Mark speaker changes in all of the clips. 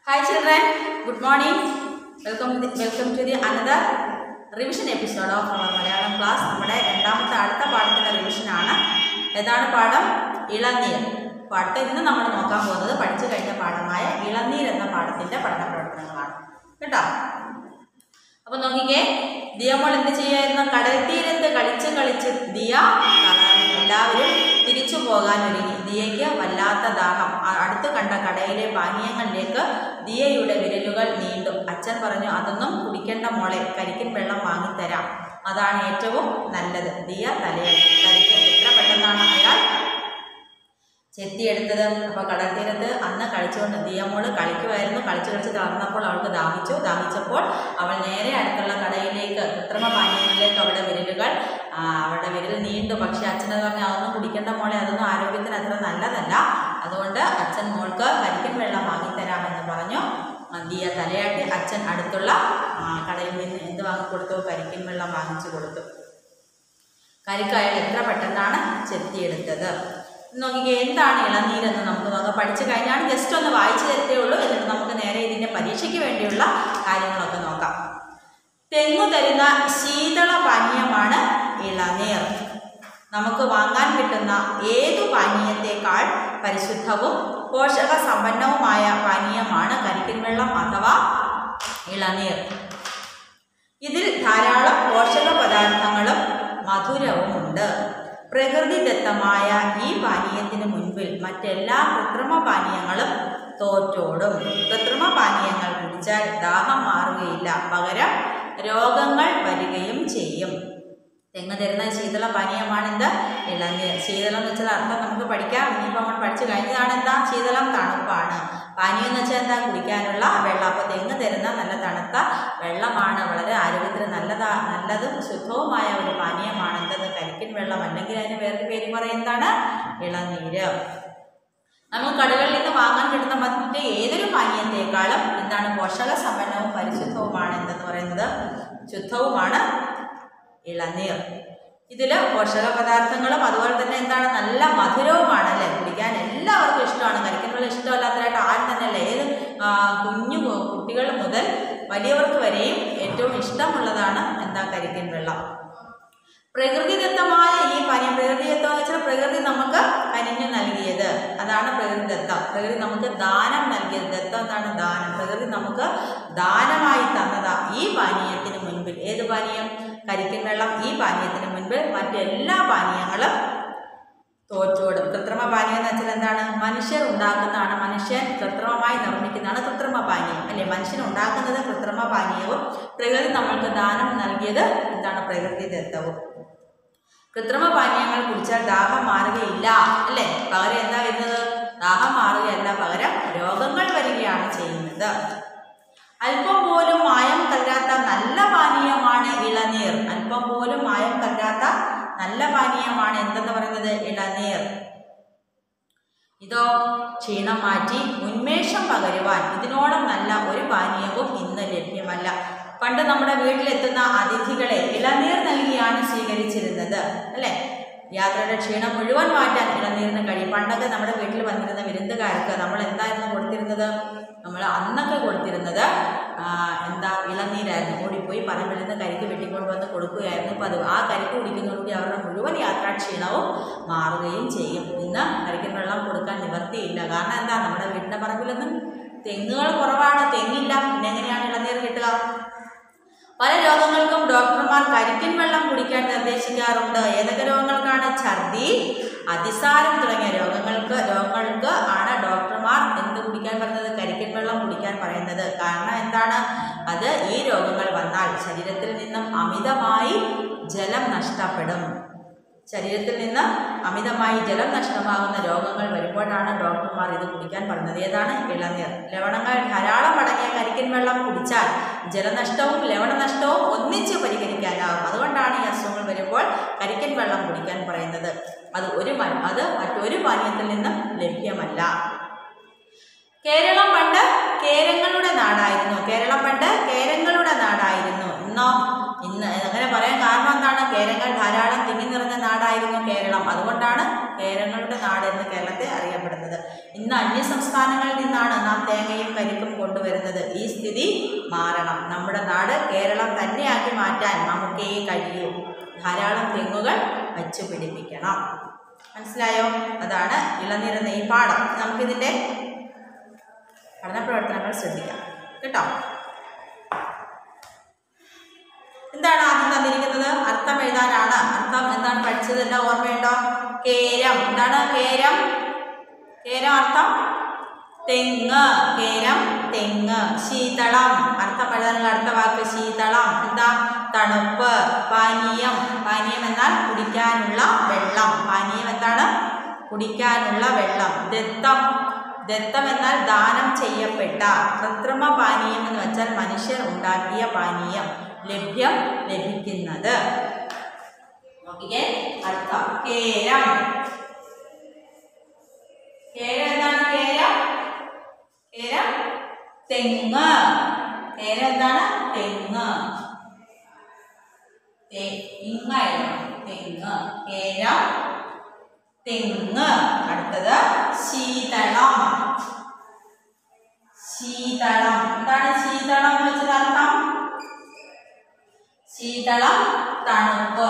Speaker 1: Hi children, good morning. Welcome to the, welcome to the another revision episode of our Malayalam class നമ്മുടെ രണ്ടാമത്തെ അടുത്ത പാഠത്തിൻ്റെ റിവിഷനാണ് ഏതാണ് പാഠം ഇളനീർ പാഠത്തെ ഇന്ന് നമ്മൾ നോക്കാൻ പോകുന്നത് പഠിച്ചു കഴിഞ്ഞ പാഠമായ ഇളനീർ എന്ന പാഠത്തിൻ്റെ പഠന പ്രവർത്തനങ്ങളാണ് കേട്ടോ അപ്പൊ നോക്കിക്കേ ദിയമോൾ എന്ത് ചെയ്യായിരുന്നു കടൽ തീരത്ത് കളിച്ച് കളിച്ച് ദിയ തളർന്നു. എല്ലാവരും തിരിച്ചു പോകാൻ ഒരുങ്ങി ദിയയ്ക്ക് വല്ലാത്ത ദാഹം ആ- അടുത്ത് കണ്ട കടയിലെ പാനീയങ്ങളിലേക്ക് ദിയയുടെ വിരലുകൾ നീണ്ടു അച്ഛൻ പറഞ്ഞു അതൊന്നും കുടിക്കേണ്ട മോളെ കരിക്കിൻ വെള്ളം വാങ്ങിത്തരാം അതാണ് ഏറ്റവും നല്ലത് ദിയ തലയാട്ടി കരിക്ക് എത്ര പെട്ടെന്നാണ് അയാൾ ചെത്തിയെടുത്തത് അപ്പോൾ കടൽ തീരത്ത് അന്ന് കളിച്ചുകൊണ്ട് ദിയമോള് കളിക്കുമായിരുന്നു കളിച്ച് കളിച്ച് തളർന്നപ്പോൾ അവൾക്ക് ദാഹിച്ചു ദാഹിച്ചപ്പോൾ അവൾ നേരെ അടുത്തുള്ള കടയിലേക്ക് കൃത്രിമ പാനീയങ്ങളിലേക്ക് അവളുടെ വിരലുകൾ ആ, അവളുടെ വിരൽ നീണ്ടു പക്ഷേ അച്ഛനെന്ന് പറഞ്ഞാൽ അതൊന്നും കുടിക്കേണ്ട മോളെ അതൊന്നും ആരോഗ്യത്തിന് അത്ര നല്ലതല്ല അതുകൊണ്ട് അച്ഛൻ മോൾക്ക് കരിക്കൻ വെള്ളം വാങ്ങിത്തരാമെന്ന് പറഞ്ഞു ആ, ദിയ തലയാട്ടി അച്ഛൻ അടുത്തുള്ള ആ, കടയിൽ നിന്ന് എന്ത് വാങ്ങിക്കൊടുത്തു കരിക്കൻ വെള്ളം വാങ്ങിച്ചു കൊടുത്തു കരിക്കയൽ എത്ര പെട്ടെന്നാണ് ചെത്തിയെടുത്തത് നോക്കിക്കേ എന്താണ് ഇളനീരെന്ന് നമുക്ക് നോക്കാം പഠിച്ചു കഴിഞ്ഞാൽ ജസ്റ്റ് ഒന്ന് വായിച്ചു തരത്തേ ഉള്ളൂ എന്നിട്ട് നമുക്ക് നേരെ ഇതിൻ്റെ പരീക്ഷയ്ക്ക് വേണ്ടിയുള്ള കാര്യങ്ങളൊക്കെ നോക്കാം തെങ്ങു തരുന്ന ശീതള പാനീയമാണ് ഇളനീർ നമുക്ക് വാങ്ങാൻ കിട്ടുന്ന ഏതു പാനീയത്തെക്കാൾ പരിശുദ്ധവും പോഷക സമ്പന്നവുമായ പാനീയമാണ് കരിക്കിൻ വെള്ളം അഥവാ ഇളനീർ ഇതിൽ ധാരാളം പോഷക പദാർത്ഥങ്ങളും മധുരവുമുണ്ട് പ്രകൃതിദത്തമായ ഈ പാനീയത്തിന് മുൻപിൽ മറ്റെല്ലാ കൃത്രിമ പാനീയങ്ങളും തോറ്റോടും കൃത്രിമ പാനീയങ്ങൾ കുടിച്ചാൽ ദാഹം മാറുകയില്ല പകരം രോഗങ്ങൾ വരികയും ചെയ്യും തെങ്ങ് തരുന്ന ശീതള പാനീയമാണെന്ത് ഇളനീർ ശീതളം എന്ന് വെച്ചാൽ അർത്ഥം നമുക്ക് പഠിക്കാം ഇനിയിപ്പോൾ നമ്മൾ പഠിച്ചു കഴിഞ്ഞതാണ് എന്താ ശീതളം തണുപ്പാണ് പാനീയം എന്ന് വെച്ചാൽ എന്താ കുടിക്കാനുള്ള വെള്ളം അപ്പോൾ തെങ്ങ് തരുന്ന നല്ല തണുത്ത വെള്ളമാണ് വളരെ ആരോഗ്യത്തിന് നല്ലതാ നല്ലതും ശുദ്ധവുമായ ഒരു പാനീയമാണ് എന്തെന്ന് കരിക്കിൻ വെള്ളം അല്ലെങ്കിൽ അതിന് വേറൊരു പേര് പറയുന്നതാണ് ഇളനീര് നമുക്ക് കടകളിൽ നിന്ന് വാങ്ങാൻ കിട്ടുന്ന മറ്റ് ഏതൊരു പാനീയത്തെക്കാളും എന്താണ് പോഷക സമ്പന്നവും പരിശുദ്ധവുമാണ് എന്തെന്ന് പറയുന്നത് ശുദ്ധവുമാണ് ഇളനീർ ഇതിൽ പോഷക പദാർത്ഥങ്ങളും അതുപോലെ തന്നെ എന്താണ് നല്ല മധുരവുമാണ് അല്ലേ കുടിക്കാൻ എല്ലാവർക്കും ഇഷ്ടമാണ് കരിക്കിൻ വെള്ളം ഇഷ്ടമല്ലാത്തതായിട്ട് ആരും തന്നെ അല്ല ഏത് ആ, കുഞ്ഞു കു- കുട്ടികൾ മുതൽ വലിയവർക്ക് വരെയും ഏറ്റവും ഇഷ്ടമുള്ളതാണ് എന്താ കരിക്കിൻ വെള്ളം പ്രകൃതിദത്തമായ ഈ പാനീയം പ്രകൃതിദത്തം എന്ന് വെച്ചാൽ പ്രകൃതി നമുക്ക് കനിഞ്ഞു നൽകിയത് അതാണ് പ്രകൃതിദത്തം പ്രകൃതി നമുക്ക് ദാനം നൽകിയത് ദത്തം എന്താണ് ദാനം പ്രകൃതി നമുക്ക് ദാനമായി തന്നതാ ഈ പാനീയത്തിന് മുൻപിൽ ഏത് പാനീയം കരിക്കിൻ വെള്ളം ഈ പാനീയത്തിന് മുൻപിൽ മറ്റെല്ലാ പാനീയങ്ങളും തോറ്റോടും കൃത്രിമ പാനീയം എന്ന് വെച്ചാൽ എന്താണ് മനുഷ്യർ ഉണ്ടാക്കുന്നതാണ് മനുഷ്യൻ കൃത്രിമമായി നിർമ്മിക്കുന്നതാണ് കൃത്രിമ പാനീയം അല്ലേ മനുഷ്യൻ ഉണ്ടാക്കുന്നത് കൃത്രിമ പാനീയവും പ്രകൃതി നമ്മൾക്ക് ദാനം നൽകിയത് എന്താണ് പ്രകൃതി ദത്തവും കൃത്രിമ പാനീയങ്ങൾ കുടിച്ചാൽ ദാഹം മാറുകയില്ല അല്ലേ പകരം എന്താ വരുന്നത് ദാഹം മാറുകയല്ല പകരം രോഗങ്ങൾ വരികയാണ് ചെയ്യുന്നത് അല്പം പോലും മായം കലരാത്ത നല്ല പാനീയമാണ് ഇളനീർ അല്പം പോലും മായം കലരാത്ത നല്ല പാനീയമാണ് എന്തെന്ന് പറയുന്നത് ഇളനീർ ഇതോ ക്ഷീണം മാറ്റി ഉന്മേഷം പകരുവാൻ ഇതിനോളം നല്ല ഒരു പാനീയവും ഇന്ന് ലഭ്യമല്ല പണ്ട് നമ്മുടെ വീട്ടിലെത്തുന്ന അതിഥികളെ ഇളനീർ നൽകിയാണ് സ്വീകരിച്ചിരുന്നത് അല്ലേ യാത്രയുടെ ക്ഷീണം മുഴുവൻ മാറ്റാൻ ഇളനീരിന് കഴിയും പണ്ടൊക്കെ നമ്മുടെ വീട്ടിൽ വന്നിരുന്ന വിരുന്നുകാർക്ക് നമ്മൾ എന്തായിരുന്നു കൊടുത്തിരുന്നത് നമ്മൾ അന്നൊക്കെ കൊടുത്തിരുന്നത് ആ, എന്താ ഇളനീരായിരുന്നു ഓടിപ്പോയി പറമ്പിൽ നിന്ന് കരിക്ക് വെട്ടിക്കൊണ്ട് വന്ന് കൊടുക്കുകയായിരുന്നു പതിവ് ആ കരിക്ക് കുടിക്കുന്നതോടുകൂടി അവരുടെ മുഴുവൻ യാത്രാക്ഷീണവും മാറുകയും ചെയ്യും ഇന്ന് കരിക്കിൻ വെള്ളം കൊടുക്കാൻ നിവർത്തിയില്ല കാരണം എന്താ നമ്മുടെ വീടിൻ്റെ പറമ്പിലൊന്നും തെങ്ങുകൾ കുറവാണ് തെങ്ങില്ല പിന്നെ എങ്ങനെയാണ് ഇളനീർ കിട്ടുക പല രോഗങ്ങൾക്കും ഡോക്ടർമാർ കരിക്കിൻ വെള്ളം കുടിക്കാൻ നിർദ്ദേശിക്കാറുണ്ട് ഏതൊക്കെ രോഗങ്ങൾക്കാണ് ഛർദി അതിസാരം തുടങ്ങിയ രോഗങ്ങൾക്ക് രോഗങ്ങൾക്ക് ആണ് ഡോക്ടർമാർ എന്ത് കുടിക്കാൻ പറയുന്നത് കരിക്കിൻ വെള്ളം കുടിക്കാൻ പറയുന്നത് കാരണം എന്താണ് അത് ഈ രോഗങ്ങൾ വന്നാൽ ശരീരത്തിൽ നിന്നും അമിതമായി ജലം നഷ്ടപ്പെടും ശരീരത്തിൽ നിന്ന് അമിതമായി ജലം നഷ്ടമാകുന്ന രോഗങ്ങൾ വരുമ്പോഴാണ് ഡോക്ടർമാർ ഇത് കുടിക്കാൻ പറയുന്നത് ഏതാണ് ഇളനീർ ലവണങ്ങൾ ധാരാളം അടങ്ങിയ കരിക്കിൻ വെള്ളം കുടിച്ചാൽ ജലനഷ്ടവും ലവണനഷ്ടവും ഒന്നിച്ച് പരിഹരിക്കാനാകും അതുകൊണ്ടാണ് ഈ അസുഖങ്ങൾ വരുമ്പോൾ കരിക്കിൻ വെള്ളം കുടിക്കാൻ പറയുന്നത് അത് ഒരു മ- അത് മറ്റൊരു പാനീയത്തിൽ നിന്നും ലഭ്യമല്ല കേരളം പണ്ട് കേരങ്ങളുടെ നാടായിരുന്നു കേരളം പണ്ട് കേരങ്ങളുടെ നാടായിരുന്നു ഇന്നോ ഇന്ന് അങ്ങനെ പറയാൻ കാരണം എന്താണ് കേരങ്ങൾ ധാരാളം തിങ്ങി നിറഞ്ഞ നാടായിരുന്നു കേരളം അതുകൊണ്ടാണ് കേരങ്ങളുടെ നാട് എന്ന് കേരളത്തെ അറിയപ്പെടുന്നത് ഇന്ന് അന്യ സംസ്ഥാനങ്ങളിൽ നിന്നാണ് നാം തേങ്ങയും കരിക്കും കൊണ്ടുവരുന്നത് ഈ സ്ഥിതി മാറണം നമ്മുടെ നാട് കേരളം തന്നെയാക്കി മാറ്റാൻ നമുക്കേ കഴിയൂ ധാരാളം തെങ്ങുകൾ വച്ചു പിടിപ്പിക്കണം മനസ്സിലായോ അതാണ് ഇളനീരുന്ന ഈ പാഠം നമുക്കിതിൻ്റെ പഠന പ്രവർത്തനങ്ങൾ ശ്രദ്ധിക്കാം കേട്ടോ എന്താണ് ആദ്യം തന്നിരിക്കുന്നത് അർത്ഥം എഴുതാനാണ് അർത്ഥം എന്താണ് പഠിച്ചത് എല്ലാം ഓർമ്മയുണ്ടോ കേരം എന്താണ് കേരം കേരം അർത്ഥം തെങ്ങ് കേരം തെങ്ങ് ശീതളം അർത്ഥം എഴുതാനുള്ള അടുത്ത വാക്ക് ശീതളം എന്താ തണുപ്പ് പാനീയം പാനീയം എന്നാൽ കുടിക്കാനുള്ള വെള്ളം പാനീയം എന്താണ് കുടിക്കാനുള്ള വെള്ളം ദത്തം ദത്തം എന്നാൽ ദാനം ചെയ്യപ്പെട്ട കൃത്രിമ പാനീയം എന്ന് വെച്ചാൽ മനുഷ്യർ ഉണ്ടാക്കിയ പാനീയം ലഭ്യം ലഭിക്കുന്നത് നോക്കിക്കേ അർത്ഥം കേരം കേരം എന്താണ് കേരം കേരം തെങ്ങ് കേരം എന്താണ് തെങ്ങ് തെങ്ങായിരുന്നു തെങ്ങ് കേരം തെങ്ങ് അടുത്തത് ശീതളം ശീതളം എന്താണ് ശീതളം എന്ന് വെച്ചത് അർത്ഥം ശീതളം തണുപ്പ്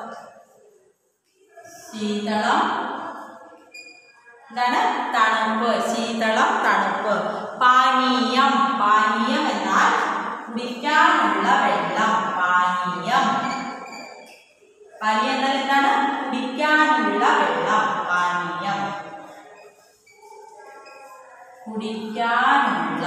Speaker 1: ശീതളം എന്താണ് തണുപ്പ് ശീതളം തണുപ്പ് പാനീയം പാനീയം എന്നാൽ കുടിക്കാനുള്ള വെള്ളം പാനീയം പാനീയം എന്നാൽ എന്താണ് കുടിക്കാനുള്ള വെള്ളം പാനീയം കുടിക്കാനുള്ള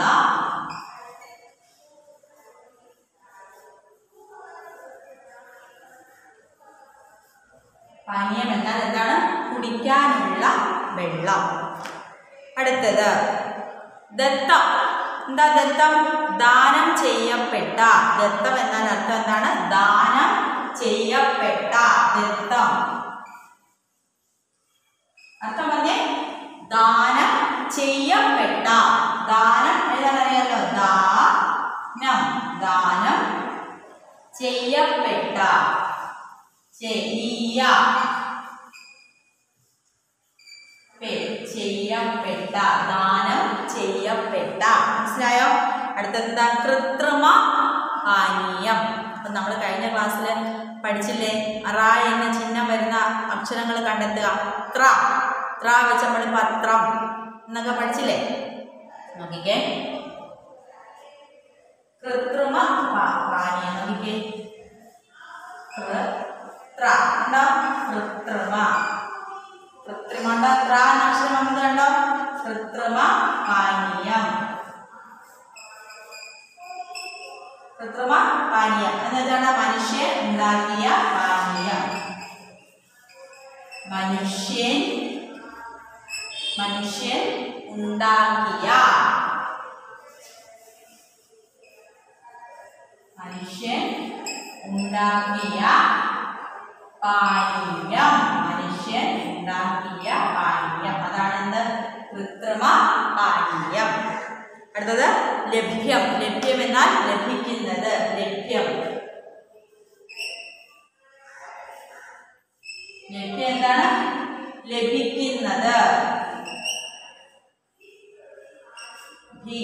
Speaker 1: പാനീയം എന്നാൽ എന്താണ് കുടിക്കാനുള്ള വെള്ളം അടുത്തത് ദത്തം എന്താ ദത്തം ദാനം ചെയ്യപ്പെട്ട ദത്തം എന്നാൽ അർത്ഥം എന്താണ് ദാനം ചെയ്യപ്പെട്ട ദത്തം അർത്ഥം പറഞ്ഞേ ദാനം ചെയ്യപ്പെട്ട ദാനം എഴുതാൻ അറിയാലോ ദാനം ദാനം ചെയ്യപ്പെട്ട ചെയ്യ പെ- ചെയ്യപ്പെട്ട ദാനം ചെയ്യപ്പെട്ട മനസ്സിലായോ അടുത്തത് എന്താ കൃത്രിമ പാനീയം അപ്പൊ നമ്മൾ കഴിഞ്ഞ ക്ലാസ്സിൽ പഠിച്ചില്ലേ റ എന്ന ചിഹ്നം വരുന്ന അക്ഷരങ്ങൾ കണ്ടെത്തുക ത്ര ത്ര വെച്ച് നമ്മൾ പത്രം എന്നൊക്കെ പഠിച്ചില്ലേ നോക്കിക്കേ കൃത്രിമ പാ- പാനീയം നോക്കിക്കേ കൃത്ര കണ്ടോ കൃത്രിമ കൃത്രിമ ഉണ്ടോ ത്ര എന്ന അക്ഷരം വന്നത് കണ്ടോ കൃത്രിമ പാനീയം കൃത്രിമ പാനീയം എന്ന് വെച്ചാൽ മനുഷ്യൻ ഉണ്ടാക്കിയ പാനീയം മനുഷ്യൻ മനുഷ്യൻ ഉണ്ടാക്കിയ മനുഷ്യൻ ഉണ്ടാക്കിയ പാനീയം മനുഷ്യൻ ഉണ്ടാക്കിയ പാനീയം അതാണ് എന്ത് കൃത്രിമ പാനീയം അടുത്തത് ലഭ്യം ലഭ്യം എന്നാൽ ലഭിക്കുന്നത് ലഭ്യം ലഭ്യം എന്താണ് ലഭിക്കുന്നത് ഭി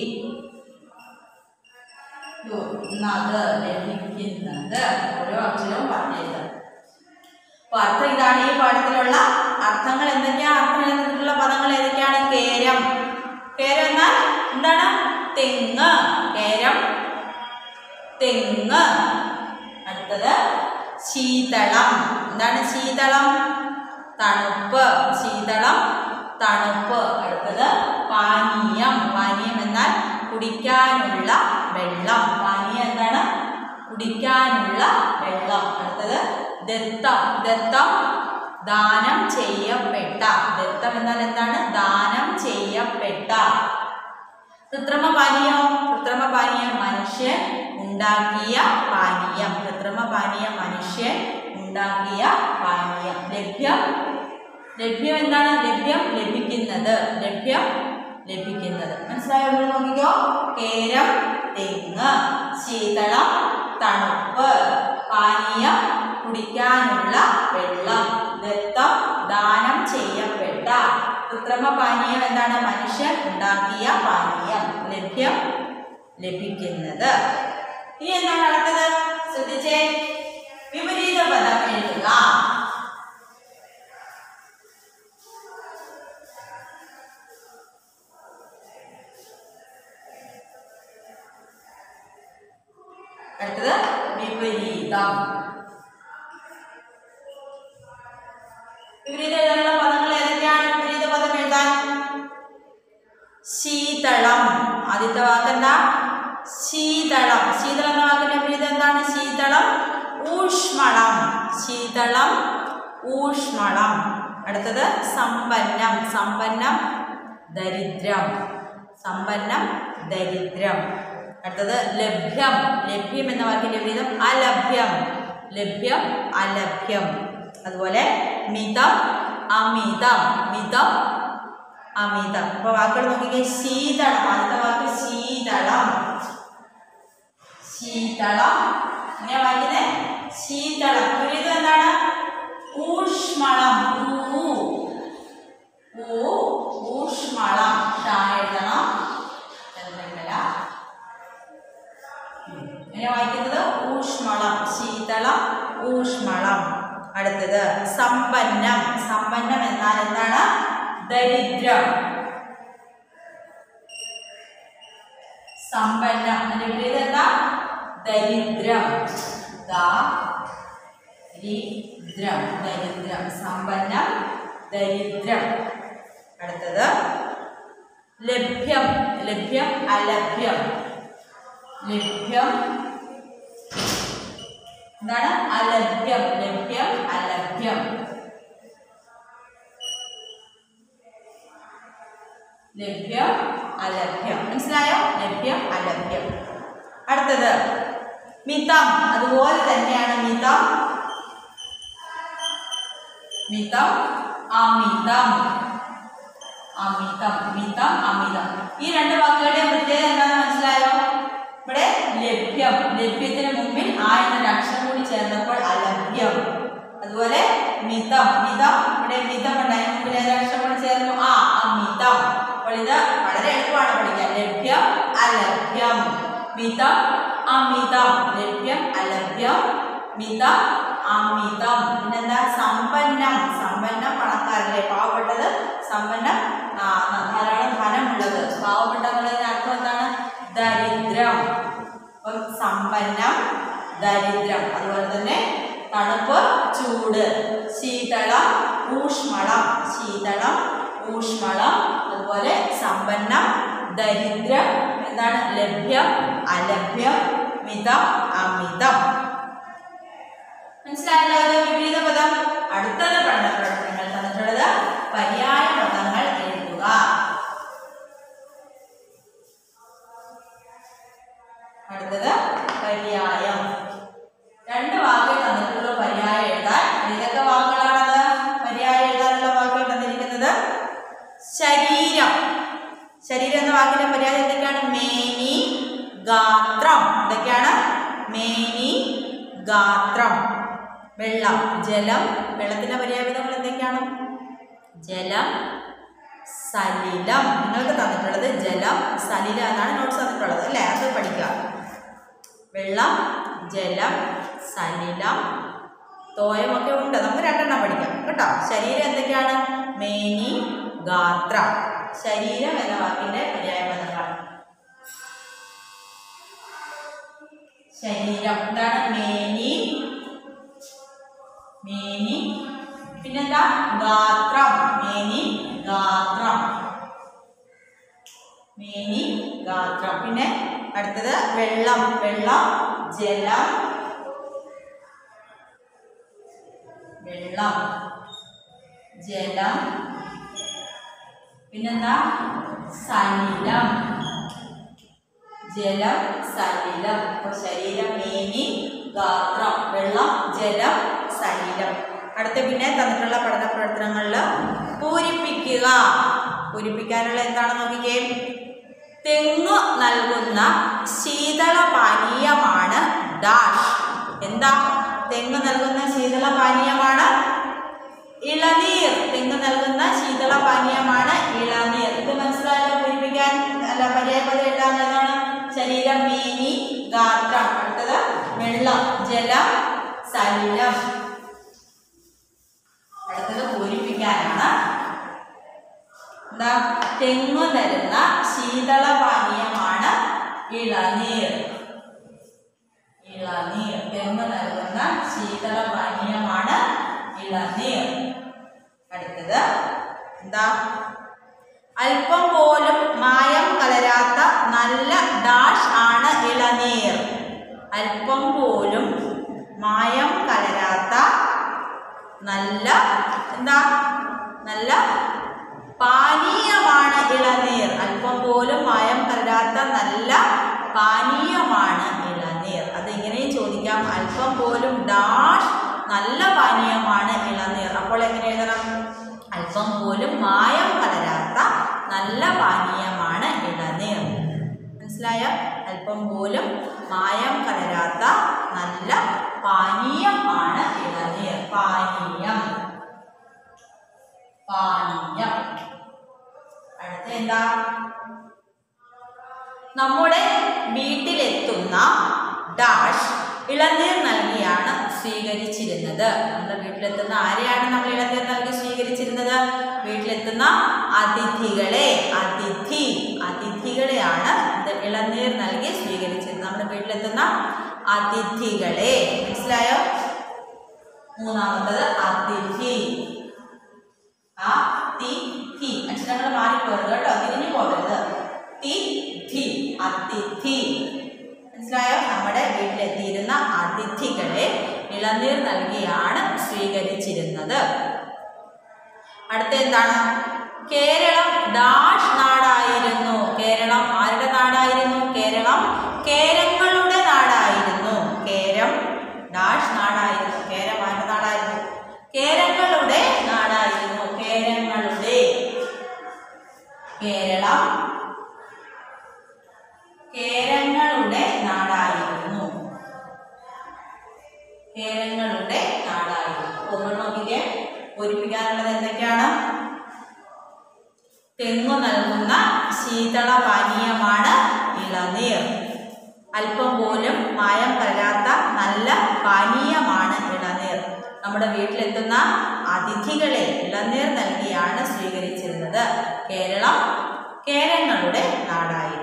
Speaker 1: യുന്നത് ലഭിക്കുന്നത് ഓരോ അക്ഷരവും പറഞ്ഞത് അപ്പൊ അർത്ഥം ഇതാണ് ഈ പാഠത്തിലുള്ള അർത്ഥങ്ങൾ എന്തൊക്കെയാ അർത്ഥം എഴുതിയിട്ടുള്ള പദങ്ങൾ ഏതൊക്കെയാണ് കേരം കേരം എന്നാൽ എന്താണ് തെങ്ങ് കേരം തെങ്ങ് അടുത്തത് ശീതളം എന്താണ് ശീതളം തണുപ്പ് ശീതളം തണുപ്പ് അടുത്തത് പാനീയം പാനീയം എന്നാൽ കുടിക്കാനുള്ള വെള്ളം പാനീയം എന്താണ് കുടിക്കാനുള്ള വെള്ളം അടുത്തത് ദത്തം ദത്തം ദാനം ചെയ്യപ്പെട്ട ദത്തം എന്നാൽ എന്താണ് ദാനം ചെയ്യപ്പെട്ട കൃത്രിമ പാനീയം കൃത്രിമ പാനീയം മനുഷ്യൻ ഉണ്ടാക്കിയ പാനീയം കൃത്രിമ പാനീയം മനുഷ്യൻ ഉണ്ടാക്കിയ പാനീയം ലഭ്യം ലഭ്യം എന്താണ് ലഭ്യം ലഭിക്കുന്നത് ലഭ്യം ലഭിക്കുന്നത് മനസ്സിലായോ ഇവിടെ നോക്കിക്കോ കേരം തെങ്ങ് ശീതളം തണുപ്പ് പാനീയം കുടിക്കാനുള്ള വെള്ളം ദത്തം ദാനം ചെയ്യപ്പെട്ട കൃത്രിമ പാനീയം എന്താണ് മനുഷ്യൻ ഉണ്ടാക്കിയ പാനീയം ലഭ്യം ലഭിക്കുന്നത് ഇനി എന്താണ് അടുത്തത് ശ്രദ്ധിച്ചേ വിപരീത പദം എഴുതുക അടുത്തത് വിപരീതം വിപരീത എഴുതാനുള്ള പദങ്ങൾ ഏതൊക്കെയാണ് വിപരീത പദം എഴുതാൻ ശീതളം ആദ്യത്തെ വാക്ക് എന്താ ശീതളം ശീതളം എന്ന വാക്കിന്റെ വിപരീതം എന്താണ് ശീതളം ഊഷ്മളം ശീതളം ഊഷ്മളം അടുത്തത് സമ്പന്നം സമ്പന്നം ദരിദ്രം സമ്പന്നം ദരിദ്രം അടുത്തത് ലഭ്യം ലഭ്യം എന്ന വാക്കിന്റെ വിപരീതം അലഭ്യം ലഭ്യം അലഭ്യം അതുപോലെ മിതം അമിതം മിതം അമിതം അപ്പൊ വാക്കുകൾ നോക്കിക്കേ ശീതളം അടുത്ത വാക്ക് ശീതളം ശീതളം ഇങ്ങനെ വായിക്കുന്നേ ശീതളം വിപരീതം എന്താണ് ഊഷ്മളം ഊ ഊ ഊഷ്മളം ഷാ എഴുതണം ചന്ദ്രകല ഇങ്ങനെ വായിക്കുന്നത് ഊഷ്മളം ശീതളം ഊഷ്മളം അടുത്തത് സമ്പന്നം സമ്പന്നം എന്നാൽ എന്താണ് ദരിദ്രം സമ്പന്നം അതിന്റെ വിപരീതം എന്താ ദരിദ്രം ദരിദ്രം ദരിദ്രം സമ്പന്നം ദരിദ്രം അടുത്തത് ലഭ്യം ലഭ്യം അലഭ്യം ലഭ്യം എന്താണ് അലഭ്യം ലഭ്യം അലഭ്യം ലഭ്യം അലഭ്യം മനസ്സിലായോ ലഭ്യം അലഭ്യം അടുത്തത് മിതം അതുപോലെ തന്നെയാണ് മിതം മിതം അമിതം അമിതം മിതം അമിതം ഈ രണ്ട് വാക്കുകളുടെ പ്രത്യേകത എന്താണെന്ന് മനസ്സിലായോ ഇവിടെ ലഭ്യം ലഭ്യത്തിന് മുമ്പിൽ ആ എന്നൊരു അക്ഷരം കൂടി ചേർന്നപ്പോൾ അലഭ്യം അതുപോലെ മിതം മിതം ഇവിടെ മിതം ഉണ്ട് അതിന് മുമ്പിൽ ഏതൊരു അക്ഷരം കൂടി ചേർന്നു ആ അമിതം അപ്പോൾ ഇത് വളരെ എളുപ്പമാണ് പഠിക്കാൻ ലഭ്യം അലഭ്യം മിതം അമിതം ലഭ്യം അലഭ്യം മിതം അമിതം പിന്നെന്താ സമ്പന്നം സമ്പന്നം പണക്കാരല്ലേ പാവപ്പെട്ടത് സമ്പന്നം ആ, ധാരാളം ധനമുള്ളത് പാവപ്പെട്ട എന്നുള്ളതിന് അർത്ഥം എന്താണ് ദരിദ്രം അപ്പം സമ്പന്നം ദരിദ്രം അതുപോലെ തന്നെ തണുപ്പ് ചൂട് ശീതളം ഊഷ്മളം ശീതളം ഊഷ്മളം അതുപോലെ സമ്പന്നം ദരിദ്രം എന്താണ് ലഭ്യം അലഭ്യം മിതം അമിതം മനസ്സിലായല്ലോ ഇത് വിപരീത പദം അടുത്തത് പഠന പ്രവർത്തനങ്ങൾ തന്നിട്ടുള്ളത് പര്യായ പദങ്ങൾ എഴുതുക അടുത്തത് പര്യായം രണ്ട് വാക്കുകൾ തന്നിട്ടുള്ള പര്യായം എഴുതാൻ ഏതൊക്കെ വാക്കുകളാണത് പര്യായം എഴുതാനുള്ള വാക്കുകൾ തന്നിരിക്കുന്നത് ശരീരം ശരീരം എന്ന വാക്കിന്റെ പര്യായം എന്തൊക്കെയാണ് മേനി ഗാത്രം എന്തൊക്കെയാണ് മേനി ഗാത്രം വെള്ളം ജലം വെള്ളത്തിന്റെ പര്യായപദങ്ങൾ എന്തൊക്കെയാണ് ജലം സലിലം നിങ്ങൾക്ക് തന്നിട്ടുള്ളത് ജലം സലിലം എന്നാണ് നോട്ട്സ് തന്നിട്ടുള്ളത് അല്ലേ അത് പഠിക്കുക വെള്ളം ജലം സലിലം തോയമൊക്കെ ഉണ്ട് നമുക്ക് രണ്ടെണ്ണം പഠിക്കാം കേട്ടോ ശരീരം എന്തൊക്കെയാണ് മേനി ഗാത്രം ശരീരം എന്ന വാക്കിന്റെ പര്യായപദങ്ങളാണ് ശരീരം എന്താണ് മേനി മേനി പിന്നെന്താ ഗാത്രം മേനി ഗാത്രം മേനി ഗാത്രം പിന്നെ അടുത്തത് വെള്ളം വെള്ളം ജലം വെള്ളം ജലം പിന്നെന്താ സലിലം ജലം സലിലം അപ്പോൾ ശരീരം മേനി ഗാത്രം വെള്ളം ജലം സലിലം അടുത്ത പിന്നെ തന്നിട്ടുള്ള പഠന പ്രവർത്തനങ്ങളിൽ പൂരിപ്പിക്കുക പൂരിപ്പിക്കാനുള്ള എന്താണെന്ന് നോക്കിക്കേ തെങ്ങ് നൽകുന്ന ശീതള പാനീയമാണ് ഡാഷ് എന്താ തെങ്ങ് നൽകുന്ന ശീതള പാനീയമാണ് ഇളനീർ തെങ്ങ് നൽകുന്ന ശീതള പാനീയമാണ് ഇളനീർ ഇത് മനസ്സിലായല്ലോ പൂരിപ്പിക്കാൻ അല്ല പര്യായപദം എഴുതാൻ ഏതാണ് ശരീരം വെള്ളം ജലം സലിലം അടുത്തത് പൂരിപ്പിക്കാനാണ് എന്താ തെങ്ങു തരുന്ന ശീതളപാനീയമാണ് ഇളനീർ ഇളനീർ തെങ്ങ് നൽകുന്ന ശീതളപാനീയമാണ് ഇളനീർ അടുത്തത് എന്താ അല്പം പോലും മായം കലരാത്ത നല്ല ഡാഷ് ആണ് ഇളനീർ അല്പം പോലും മായം കലരാത്ത നല്ല എന്താ നല്ല പാനീയമാണ് ഇളനീർ അല്പം പോലും മായം കലരാത്ത നല്ല പാനീയമാണ് ഇളനീർ അത് ഇങ്ങനെയും ചോദിക്കാം അല്പം പോലും ഡാഷ് നല്ല പാനീയമാണ് ഇളനീർ അപ്പോൾ എങ്ങനെ എഴുതണം അല്പം പോലും മായം കലരാത്ത നല്ല പാനീയമാണ് ഇളനീർ മനസ്സിലായോ അല്പം പോലും മായം കലരാത്ത നല്ല പാനീയമാണ് ഇളനീർ പാനീയം പാനീയം അടുത്ത എന്താ നമ്മുടെ വീട്ടിലെത്തുന്ന ഡാഷ് ഇളനീർ നൽകിയാണ് സ്വീകരിച്ചിരുന്നത് നമ്മുടെ വീട്ടിലെത്തുന്ന ആരെയാണ് നമ്മൾ ഇളനീർ നൽകി സ്വീകരിച്ചിരുന്നത് വീട്ടിലെത്തുന്ന അതിഥികളെ അതിഥി അതിഥികളെയാണ് ഇത് ഇളനീർ നൽകി സ്വീകരിച്ചിരുന്നത് നമ്മുടെ വീട്ടിലെത്തുന്ന അതിഥികളെ മനസ്സിലായോ മൂന്നാമത്തത് അതിഥി ആ തി തി അക്ഷരങ്ങൾ മാറിപ്പോരുത് കേട്ടോ തിരിഞ്ഞു പോകരുത് തി ധി അതിഥി മനസ്സിലായോ നമ്മുടെ വീട്ടിലെത്തിയിരുന്ന അതിഥികളെ ഇളനീർ നൽകിയാണ് സ്വീകരിച്ചിരുന്നത് അടുത്ത എന്താണ് കേരളം ഡാഷ് നാടായിരുന്നു കേരളം ആരുടെ നാടായിരുന്നു കേരളം കേരങ്ങളുടെ നാടായിരുന്നു കേരം ഡാഷ് നാടായിരുന്നു കേരം ആരുടെ നാടായിരുന്നു കേരങ്ങളുടെ നാടായിരുന്നു കേരങ്ങളുടെ കേരളം കേരങ്ങളുടെ നാടായിരുന്നു കേരങ്ങളുടെ നാടായിരുന്നു ഒന്ന് നോക്കിക്കേ പൂരിപ്പിക്കാനുള്ളത് എന്തൊക്കെയാണ് തെങ്ങു നൽകുന്ന ശീതള പാനീയമാണ് ഇളനീർ അല്പം പോലും മായം കലരാത്ത നല്ല പാനീയമാണ് ഇളനീർ നമ്മുടെ വീട്ടിലെത്തുന്ന അതിഥികളെ ഇളനീർ നൽകിയാണ് സ്വീകരിച്ചിരുന്നത് കേരളം കേരങ്ങളുടെ നാടായിരുന്നു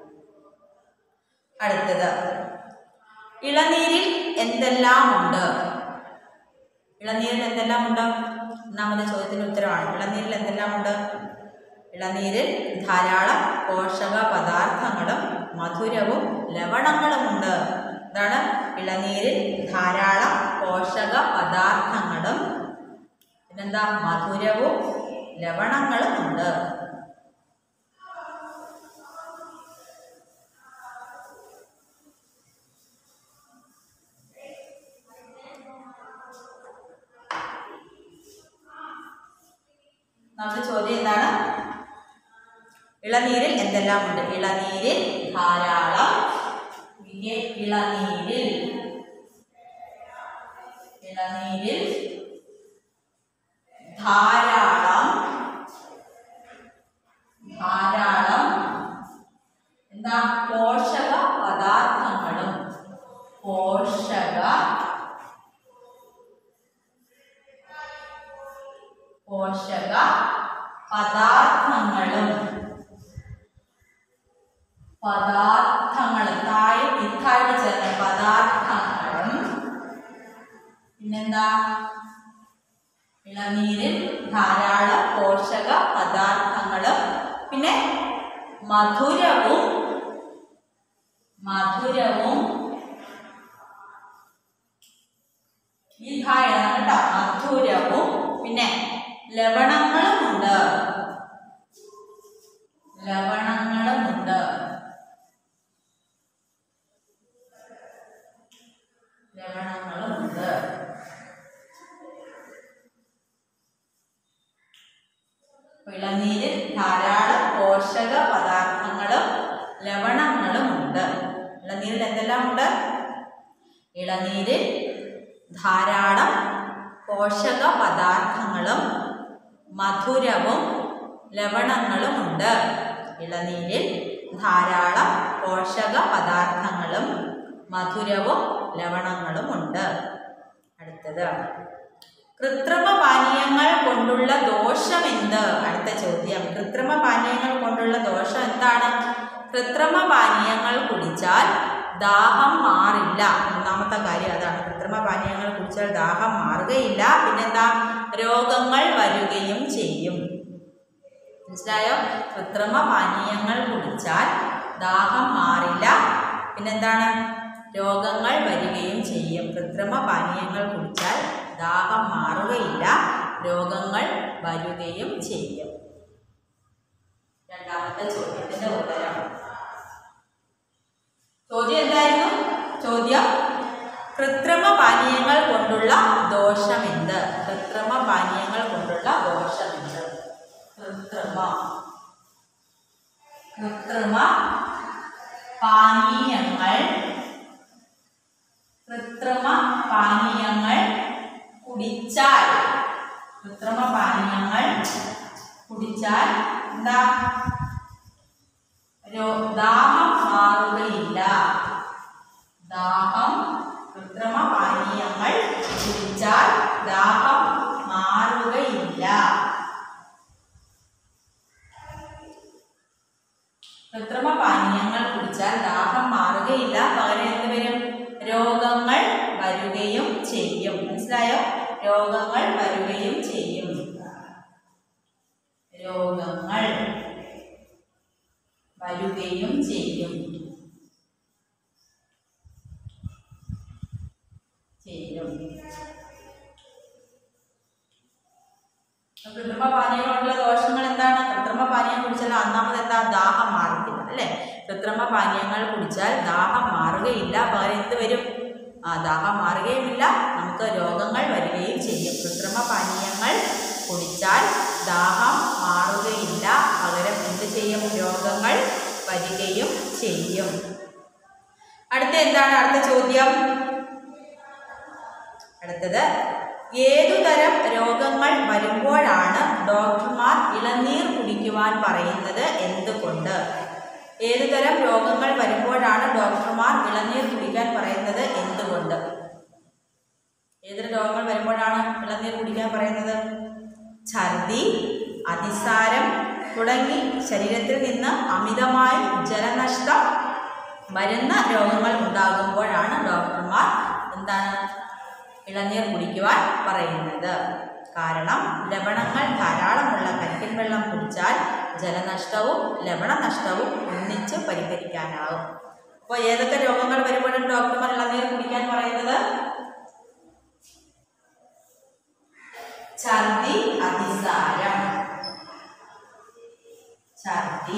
Speaker 1: അടുത്തത് ഇളനീരിൽ എന്തെല്ലാം ഉണ്ട് ഇളനീരിൽ എന്തെല്ലാം ഉണ്ട് ഒന്നാമത്തെ ചോദ്യത്തിന് ഉത്തരവാണ് ഇളനീരിൽ എന്തെല്ലാം ഉണ്ട് ഇളനീരിൽ ധാരാളം പോഷക പദാർത്ഥങ്ങളും മധുരവും ലവണങ്ങളുമുണ്ട് എന്താണ് ഇളനീരിൽ ധാരാളം പോഷക പദാർത്ഥങ്ങളും പിന്നെന്താ മധുരവും ലവണങ്ങളും ഉണ്ട് നമ്മുടെ ചോദ്യം എന്താണ് ഇളനീരിൽ എന്തെല്ലാം ഉണ്ട് ഇളനീരിൽ ധാരാളം ഇങ്ങനെ ഇളനീരിൽ ഇളനീരിൽ ധാരാളം ധാരാളം എന്താ പോഷക പദാർത്ഥങ്ങളും പോഷക പോഷക പദാർത്ഥങ്ങളും പദാർത്ഥങ്ങൾ താഴെ ഇത്തായിട്ട് ചേർന്ന പദാർത്ഥങ്ങളും പിന്നെന്താ ഇളനീരിൽ ധാരാളം പോഷക പദാർത്ഥങ്ങളും പിന്നെ മധുരവും മധുരവും ഈ ധാരണ കേട്ടോ മധുരവും പിന്നെ ലവണങ്ങളുമുണ്ട് ലവണങ്ങളുമുണ്ട് ലവണങ്ങളുമുണ്ട് ഇളനീരിൽ ധാരാളം പോഷക പദാർത്ഥങ്ങളും ലവണങ്ങളും ഉണ്ട് ഇളനീരിൽ എന്തെല്ലാം ഉണ്ട് ഇളനീരിൽ ധാരാളം പോഷക പദാർത്ഥങ്ങളും മധുരവും ലവണങ്ങളും ഉണ്ട് ഇളനീരിൽ ധാരാളം പോഷക പദാർത്ഥങ്ങളും മധുരവും ലവണങ്ങളും ഉണ്ട് അടുത്തത് കൃത്രിമ പാനീയങ്ങൾ കൊണ്ടുള്ള ദോഷം എന്ത് അടുത്ത ചോദ്യം കൃത്രിമ പാനീയങ്ങൾ കൊണ്ടുള്ള ദോഷം എന്താണ് കൃത്രിമ പാനീയങ്ങൾ കുടിച്ചാൽ ദാഹം മാറില്ല ഒന്നാമത്തെ കാര്യം അതാണ് കൃത്രിമ പാനീയങ്ങൾ കുടിച്ചാൽ ദാഹം മാറുകയില്ല പിന്നെന്താ രോഗങ്ങൾ വരികയും ചെയ്യും മനസ്സിലായോ കൃത്രിമ പാനീയങ്ങൾ കുടിച്ചാൽ ദാഹം മാറില്ല പിന്നെന്താണ് രോഗങ്ങൾ വരികയും ചെയ്യും കൃത്രിമ പാനീയങ്ങൾ കുടിച്ചാൽ ദാഹം മാറുകയില്ല രോഗങ്ങൾ വരികയും ചെയ്യും രണ്ടാമത്തെ ചോദ്യത്തിന്റെ ഉത്തരം ചോദ്യം എന്തായിരുന്നു ചോദ്യം കൃത്രിമ പാനീയങ്ങൾ കൊണ്ടുള്ള ദോഷമെന്ത് കൃത്രിമ പാനീയങ്ങൾ കൊണ്ടുള്ള ദോഷമെന്ത് കൃത്രിമ കൃത്രിമ പാനീയങ്ങൾ കൃത്രിമ പാനീയങ്ങൾ കുടിച്ചാൽ കൃത്രിമ പാനീയങ്ങൾ കുടിച്ചാൽ എന്താ രോ- ദാഹം മാറുകയില്ല ദാഹം കൃത്രിമ പാനീയങ്ങൾ കുടിച്ചാൽ ദാഹം മാറുകയില്ല കൃത്രിമ പാനീയങ്ങൾ കുടിച്ചാൽ ദാഹം മാറുകയില്ല പകരം എന്ത് വരും രോഗങ്ങൾ വരികയും ചെയ്യും മനസ്സിലായോ രോഗങ്ങൾ വരികയും ചെയ്യും രോഗങ്ങൾ വരികയും ചെയ്യും ചെയ്യും കൃത്രിമ പാനീയങ്ങളുള്ള ദോഷങ്ങൾ എന്താണ് കൃത്രിമ പാനീയം കുടിച്ചാൽ ഒന്നാമത് എന്താ ദാഹം മാറുന്നില്ല അല്ലേ കൃത്രിമ പാനീയങ്ങൾ കുടിച്ചാൽ ദാഹം മാറുകയില്ല പകരം എന്ത് വരും ആ ദാഹം മാറുകയുമില്ല നമുക്ക് രോഗങ്ങൾ വരികയും ചെയ്യും കൃത്രിമ പാനീയങ്ങൾ കുടിച്ചാൽ ദാഹം മാറുകയില്ല പകരം എന്ത് ചെയ്യും രോഗങ്ങൾ വരികയും ചെയ്യും അടുത്ത എന്താണ് അടുത്ത ചോദ്യം അടുത്തത് ഏതുതരം രോഗങ്ങൾ വരുമ്പോഴാണ് ഡോക്ടർമാർ ഇളനീർ കുടിക്കുവാൻ പറയുന്നത് എന്തുകൊണ്ട് ഏതുതരം രോഗങ്ങൾ വരുമ്പോഴാണ് ഡോക്ടർമാർ ഇളനീർ കുടിക്കാൻ പറയുന്നത് എന്തുകൊണ്ട് ഏതൊരു രോഗങ്ങൾ വരുമ്പോഴാണ് ഇളനീർ കുടിക്കാൻ പറയുന്നത് ഛർദി അതിസാരം തുടങ്ങി ശരീരത്തിൽ നിന്ന് അമിതമായി ജലനഷ്ടം വരുന്ന രോഗങ്ങൾ ഉണ്ടാകുമ്പോഴാണ് ഡോക്ടർമാർ എന്താണ് ഇളനീർ കുടിക്കുവാൻ പറയുന്നത് കാരണം ലവണങ്ങൾ ധാരാളമുള്ള കരിക്കൻ വെള്ളം കുടിച്ചാൽ ജലനഷ്ടവും ലവണനഷ്ടവും ഒന്നിച്ച് പരിഹരിക്കാനാവും അപ്പോൾ ഏതൊക്കെ രോഗങ്ങൾ വരുമ്പോഴും ഡോക്ടർമാർ ഇളനീർ കുടിക്കാൻ പറയുന്നത് ഛർദി അതിസാരം ഛർദി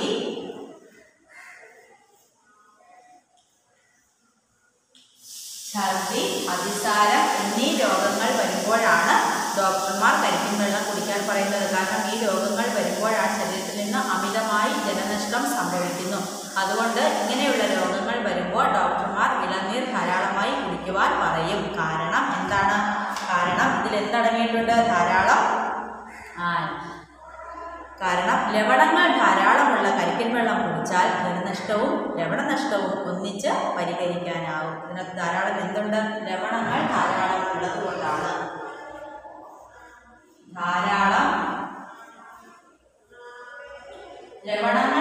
Speaker 1: ഛർദി അതിസാരം എന്നീ രോഗങ്ങൾ വരുമ്പോഴാണ് ഡോക്ടർമാർ കരിക്കിൻ വെള്ളം കുടിക്കാൻ പറയുന്നത് കാരണം ഈ രോഗങ്ങൾ വരുമ്പോഴാണ് ശരീരത്തിൽ നിന്ന് അമിതമായി ജലനഷ്ടം സംഭവിക്കുന്നു അതുകൊണ്ട് ഇങ്ങനെയുള്ള രോഗങ്ങൾ വരുമ്പോൾ ഡോക്ടർമാർ ഇളനീർ ധാരാളമായി കുടിക്കുവാൻ പറയും കാരണം എന്താണ് കാരണം ഇതിൽ എന്തടങ്ങിയിട്ടുണ്ട് ധാരാളം ആ, കാരണം ലവണങ്ങൾ ധാരാളമുള്ള കരിക്കൻ വെള്ളം കുടിച്ചാൽ ജലനഷ്ടവും ലവണനഷ്ടവും ഒന്നിച്ച് പരിഹരിക്കാനാവും ഇതിനകത്ത് ധാരാളം എന്തുണ്ട് ലവണങ്ങൾ ധാരാളം ഉള്ളത് കൊണ്ടാണ് ധാരാളം ലവണങ്ങൾ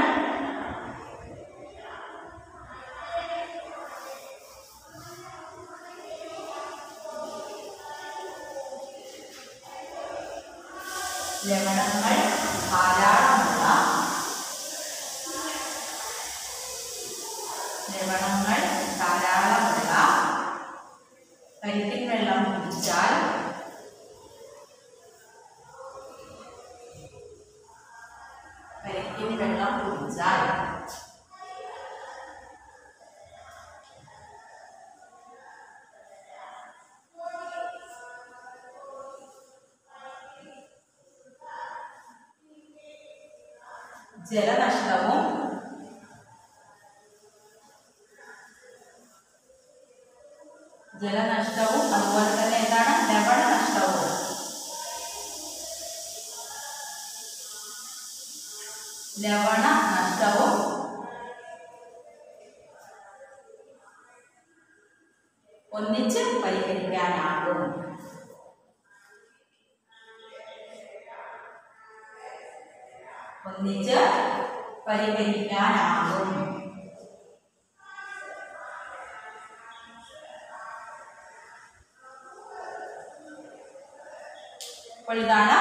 Speaker 1: ലവണങ്ങൾ ധാരാളമുള്ള ലവണങ്ങൾ ധാരാളമുള്ള കരിക്കിൻ വെള്ളം കുടിച്ചാൽ കരിക്കിൻ വെള്ളം കുടിച്ചാൽ ജലനഷ്ടവും ജലനഷ്ടവും അതുപോലെ തന്നെ എന്താണ് ലവണ നഷ്ടവും ലവണ നഷ്ടവും ഒന്നിച്ച് പരിഹരിക്കാനാകും ഒന്നിച്ച് പരിഹരിക്കാനാകും അപ്പോൾ ഇതാണ്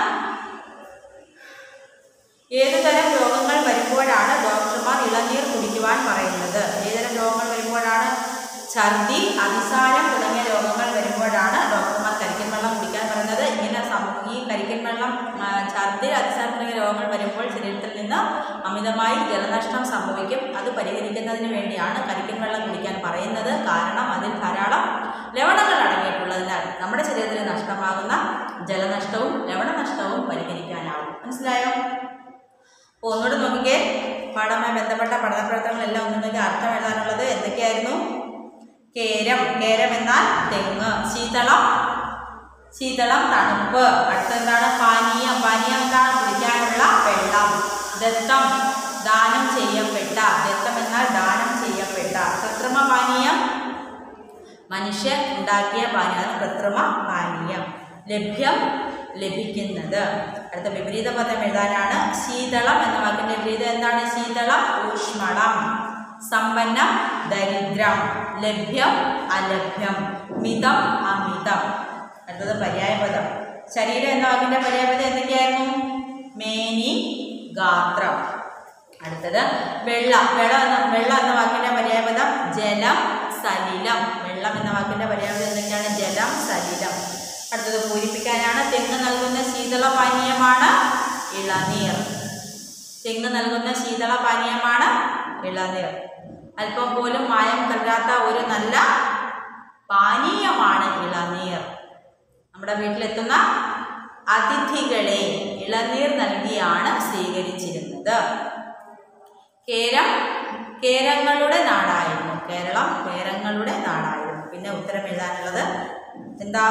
Speaker 1: ഏതു തരം രോഗങ്ങൾ വരുമ്പോഴാണ് ഡോക്ടർമാർ ഇളനീർ കുടിക്കുവാൻ പറയുന്നത് ഏതുതരം രോഗങ്ങൾ വരുമ്പോഴാണ് ഛർദി അതിസാരം തുടങ്ങിയ രോഗങ്ങൾ വരുമ്പോഴാണ് ഡോക്ടർമാർ കരിക്കൻ വെള്ളം കുടിക്കാൻ പറയുന്നത് ഇങ്ങനെ സം- ഈ കരിക്കൻ വെള്ളം ആ, ഛർദി അതിസാരം തുടങ്ങിയ രോഗങ്ങൾ വരുമ്പോൾ ശരീരത്തിൽ നിന്ന് അമിതമായി ജലനഷ്ടം സംഭവിക്കും അത് പരിഹരിക്കുന്നതിന് വേണ്ടിയാണ് കരിക്കൻ വെള്ളം കുടിക്കാൻ പറയുന്നത് കാരണം അതിൽ ധാരാളം ലവണങ്ങൾ അടങ്ങിയിട്ടുള്ളതിനാൽ നമ്മുടെ ശരീരത്തിൽ നഷ്ടമാകുന്ന ജലനഷ്ടവും ലവണനഷ്ടവും പരിഹരിക്കാനാവും മനസ്സിലായോ അപ്പോൾ ഒന്നുകൂടെ നോക്കിക്കേ പാഠവുമായി ബന്ധപ്പെട്ട പഠന പ്രവർത്തനങ്ങളെല്ലാം ഒന്ന് നോക്കി അർത്ഥം എഴുതാനുള്ളത് എന്തൊക്കെയായിരുന്നു കേരം കേരം എന്നാൽ തെങ്ങ് ശീതളം ശീതളം തണുപ്പ് അടുത്തെന്താണ് പാനീയം പാനീയം എന്താണ് കുടിക്കാനുള്ള വെള്ളം ദത്തം ദാനം ചെയ്യപ്പെട്ട ദത്തം എന്നാൽ ദാനം ചെയ്യപ്പെട്ട കൃത്രിമ പാനീയം മനുഷ്യൻ ഉണ്ടാക്കിയ പാനീയം അതാണ് കൃത്രിമ പാനീയം ലഭ്യം ലഭിക്കുന്നത് അടുത്ത വിപരീത പദം എഴുതാനാണ് ശീതളം എന്ന വാക്കിന്റെ വിപരീതം എന്താണ് ശീതളം ഊഷ്മളം സമ്പന്നം ദരിദ്രം ലഭ്യം അലഭ്യം മിതം അമിതം അടുത്തത് പര്യായപദം ശരീരം എന്ന വാക്കിന്റെ പര്യായപദം എന്തൊക്കെയായിരുന്നു മേനി ഗാത്രം അടുത്തത് വെള്ളം വെള്ളം എന്ന വെള്ളം എന്ന വാക്കിന്റെ പര്യായപദം ജലം സലിലം വെള്ളം എന്ന വാക്കിന്റെ പര്യായപദം എന്തൊക്കെയാണ് ജലം സലിലം അടുത്തത് പൂരിപ്പിക്കാനാണ് തെങ്ങ് നൽകുന്ന ശീതള പാനീയമാണ് ഇളനീർ തെങ്ങ് നൽകുന്ന ശീതള പാനീയമാണ് ഇളനീർ അല്പം പോലും മായം കലരാത്ത ഒരു നല്ല പാനീയമാണ് ഇളനീർ നമ്മുടെ വീട്ടിലെത്തുന്ന അതിഥികളെ ഇളനീർ നൽകിയാണ് സ്വീകരിച്ചിരുന്നത് കേരം കേരങ്ങളുടെ നാടായിരുന്നു കേരളം കേരങ്ങളുടെ നാടായിരുന്നു പിന്നെ ഉത്തരം എഴുതാനുള്ളത് എന്താ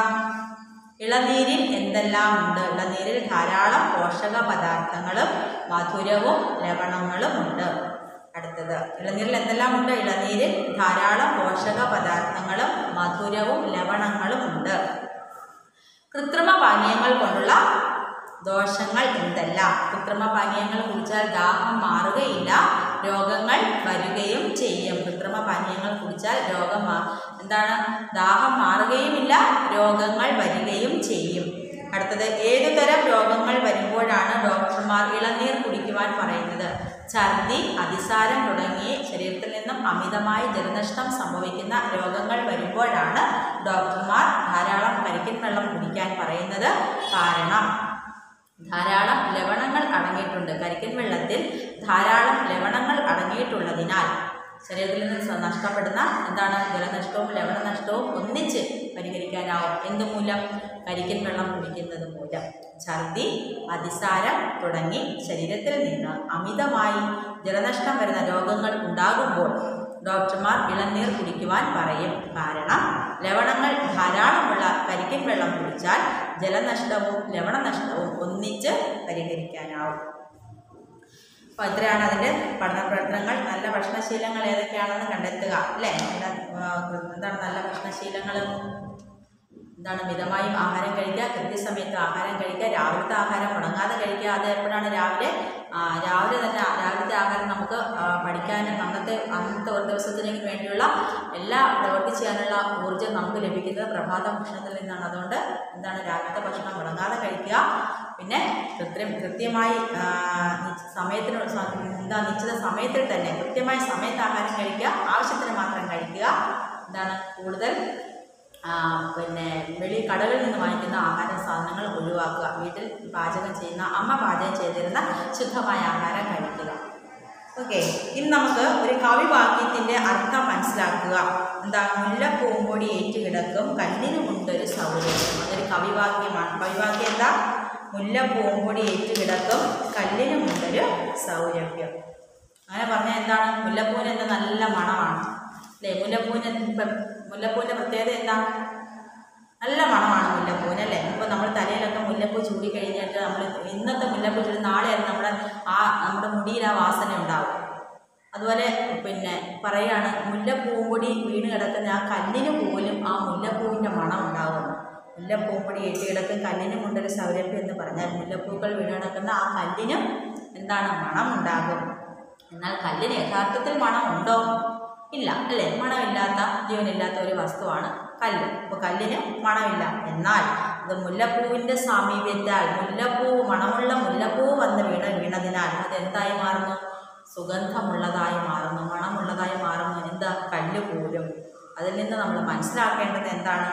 Speaker 1: ഇളനീരിൽ എന്തെല്ലാം ഉണ്ട് ഇളനീരിൽ ധാരാളം പോഷക പദാർത്ഥങ്ങളും മധുരവും ലവണങ്ങളും ഉണ്ട് അടുത്തത് ഇളനീരിൽ എന്തെല്ലാം ഉണ്ട് ഇളനീരിൽ ധാരാളം പോഷക പദാർത്ഥങ്ങളും മധുരവും ലവണങ്ങളും ഉണ്ട് കൃത്രിമ പാനീയങ്ങൾ കൊണ്ടുള്ള ദോഷങ്ങൾ എന്തെല്ലാം കൃത്രിമ പാനീയങ്ങൾ കുടിച്ചാൽ ദാഹം മാറുകയില്ല രോഗങ്ങൾ വരികയും ചെയ്യും കൃത്രിമ പാനീയങ്ങൾ കുടിച്ചാൽ രോഗം മാ- എന്താണ് ദാഹം മാറുകയുമില്ല രോഗങ്ങൾ വരികയും ചെയ്യും അടുത്തത് ഏതു തരം രോഗങ്ങൾ വരുമ്പോഴാണ് ഡോക്ടർമാർ ഇളനീർ കുടിക്കുവാൻ പറയുന്നത് ഛർദി അതിസാരം തുടങ്ങി ശരീരത്തിൽ നിന്നും അമിതമായി ജലനഷ്ടം സംഭവിക്കുന്ന രോഗങ്ങൾ വരുമ്പോഴാണ് ഡോക്ടർമാർ ധാരാളം കരിക്കൻ വെള്ളം കുടിക്കാൻ പറയുന്നത് കാരണം ധാരാളം ലവണങ്ങൾ അടങ്ങിയിട്ടുണ്ട് കരിക്കൻ വെള്ളത്തിൽ ധാരാളം ലവണങ്ങൾ അടങ്ങിയിട്ടുള്ളതിനാൽ ശരീരത്തിൽ നിന്ന് സ- നഷ്ടപ്പെടുന്ന എന്താണ് ജലനഷ്ടവും ലവണനഷ്ടവും ഒന്നിച്ച് പരിഹരിക്കാനാവും എന്തുമൂലം കരിക്കൻ വെള്ളം കുടിക്കുന്നത് മൂലം ഛർദി അതിസാരം തുടങ്ങി ശരീരത്തിൽ നിന്ന് അമിതമായി ജലനഷ്ടം വരുന്ന രോഗങ്ങൾ ഉണ്ടാകുമ്പോൾ ഡോക്ടർമാർ ഇളനീർ കുടിക്കുവാൻ പറയും കാരണം ലവണങ്ങൾ ധാരാളമുള്ള കരിക്കൻ വെള്ളം കുടിച്ചാൽ ജലനഷ്ടവും ലവണനഷ്ടവും ഒന്നിച്ച് പരിഹരിക്കാനാവും അപ്പോൾ ഇത്രയാണ് അതിൻ്റെ പഠന പ്രവർത്തനങ്ങൾ നല്ല ഭക്ഷണശീലങ്ങൾ ഏതൊക്കെയാണെന്ന് കണ്ടെത്തുക അല്ലേ നല്ല, ആ, എന്താണ് നല്ല ഭക്ഷണശീലങ്ങൾ എന്താണ് മിതമായി ആഹാരം കഴിക്കുക കൃത്യസമയത്ത് ആഹാരം കഴിക്കുക രാവിലത്തെ ആഹാരം മുടങ്ങാതെ കഴിക്കുക അത് എപ്പോഴാണ് രാവിലെ ആ, രാവിലെ തന്നെ ആ- രാവിലത്തെ ആഹാരം നമുക്ക് ആ, പഠിക്കാനും അന്നത്തെ അന്നത്തെ ഒരു ദിവസത്തിനേക്ക് വേണ്ടിയുള്ള എല്ലാ പ്രവൃത്തി ചെയ്യാനുള്ള ഊർജ്ജം നമുക്ക് ലഭിക്കുന്നത് പ്രഭാത ഭക്ഷണത്തിൽ നിന്നാണ് അതുകൊണ്ട് എന്താണ് രാവിലത്തെ ഭക്ഷണം മുടങ്ങാതെ കഴിക്കുക പിന്നെ കൃത്യം കൃത്യമായി ആ, നിശ്ച- സമയത്തിന് സ- എന്താ നിശ്ചിത സമയത്തിൽ തന്നെ കൃത്യമായി സമയത്ത് ആഹാരം കഴിക്കുക ആവശ്യത്തിന് മാത്രം കഴിക്കുക എന്താണ് കൂടുതൽ ആ, പിന്നെ വെളി കടകളിൽ നിന്ന് വാങ്ങിക്കുന്ന ആഹാര സാധനങ്ങൾ ഒഴിവാക്കുക വീട്ടിൽ പാചകം ചെയ്യുന്ന അമ്മ പാചകം ചെയ്തിരുന്ന ശുദ്ധമായ ആഹാരം കഴിക്കുക ഓക്കെ ഇനി നമുക്ക് ഒരു കവിവാക്യത്തിൻ്റെ അർത്ഥം മനസ്സിലാക്കുക എന്താ മുല്ലപ്പൂമ്പൊടി ഏറ്റുകിടക്കും കല്ലിനുമുണ്ടൊരു സൗകര്യം അതൊരു കവിവാക്യമാണ് കവിവാക്യം എന്താ മുല്ലപ്പൂമ്പൊടി ഏറ്റുകിടക്കും കല്ലിനുമുണ്ടൊരു സൗരഭ്യം അങ്ങനെ പറഞ്ഞാൽ എന്താണ് മുല്ലപ്പൂവിന് എന്താ നല്ല മണമാണ് അല്ലേ മുല്ലപ്പൂവിന് ഇപ്പം മുല്ലപ്പൂവിൻ്റെ പ്രത്യേകത എന്താ നല്ല മണമാണ് മുല്ലപ്പൂവിന് അല്ലേ ഇപ്പോൾ നമ്മൾ തലയിലൊക്കെ മുല്ലപ്പൂ ചൂടി കഴിഞ്ഞിട്ട് നമ്മൾ ഇന്നത്തെ മുല്ലപ്പൂ ചൂടി നാളെ അത് നമ്മുടെ ആ നമ്മുടെ മുടിയിൽ ആ വാസന ഉണ്ടാവും അതുപോലെ പിന്നെ പറയാണ് മുല്ലപ്പൂമ്പൊടി വീണ് കിടക്കുന്ന ആ കല്ലിന് പോലും ആ മുല്ലപ്പൂവിൻ്റെ മണം ഉണ്ടാകുന്നു മുല്ലപ്പൂമ്പൊടി ഏറ്റ് കിടക്കും കല്ലിനും കൊണ്ടൊരു സൗരഭ്യം എന്ന് പറഞ്ഞാൽ മുല്ലപ്പൂക്കൾ വീണ് കിടക്കുന്ന ആ കല്ലിനും എന്താണ് മണം ഉണ്ടാകും എന്നാൽ കല്ലിന് യഥാർത്ഥത്തിൽ മണം ഉണ്ടോ ഇല്ല അല്ലേ മണമില്ലാത്ത ജീവനില്ലാത്ത ഒരു വസ്തുവാണ് കല്ല് അപ്പോൾ കല്ലിന് മണമില്ല എന്നാൽ അത് മുല്ലപ്പൂവിൻ്റെ സാമീപ്യത്താൽ മുല്ലപ്പൂ മണമുള്ള മുല്ലപ്പൂ വന്ന് വീണ വീണതിനാൽ അത് എന്തായി മാറുന്നു സുഗന്ധമുള്ളതായി മാറുന്നു മണമുള്ളതായി മാറുന്നു എന്താ കല്ല് പോലും അതിൽ നിന്ന് നമ്മൾ മനസ്സിലാക്കേണ്ടത് എന്താണ്